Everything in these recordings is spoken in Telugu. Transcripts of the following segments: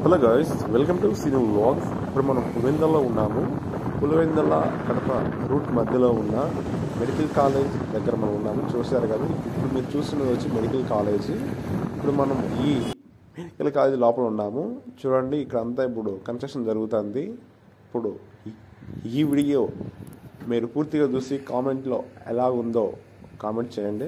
Hello guys welcome to cine vlogs ఇప్పుడు మనం పులివెందల్లో ఉన్నాము పులివెందల కడప రూట్ మధ్యలో ఉన్న మెడికల్ కాలేజ్ దగ్గర మనం ఉన్నాము చూశారు కదా ఇప్పుడు మీరు చూస్తున్నది వచ్చి మెడికల్ కాలేజ్ ఇప్పుడు మనం ఈ మెడికల్ కాలేజ్ లోపల ఉన్నాము చూడండి ఇక్కడ అంతా ఇప్పుడు కన్స్ట్రక్షన్ జరుగుతుంది ఇప్పుడు ఈ- ఈ వీడియో మీరు పూర్తిగా చూసి కామెంట్లో ఎలా ఉందో కామెంట్ చేయండి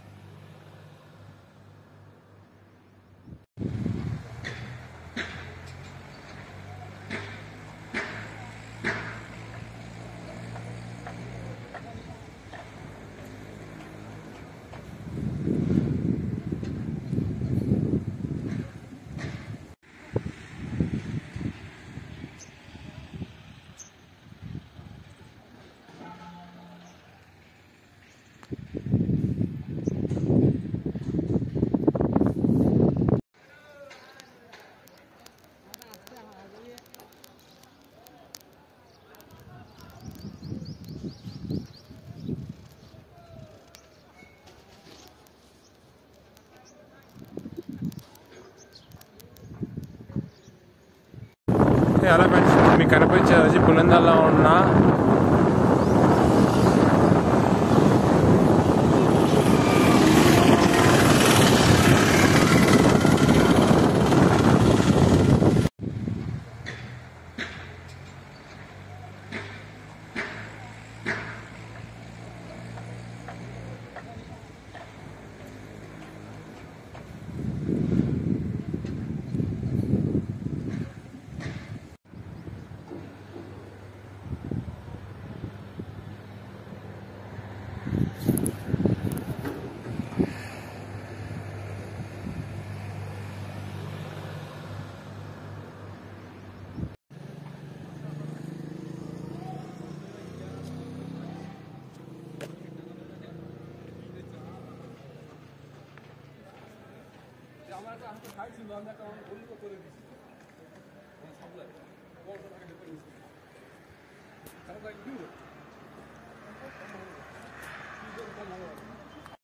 ఎలా ఫ్రెండ్స్ మీకు కనిపించేది వచ్చి పులిందల్లో ఉన్న Thank you.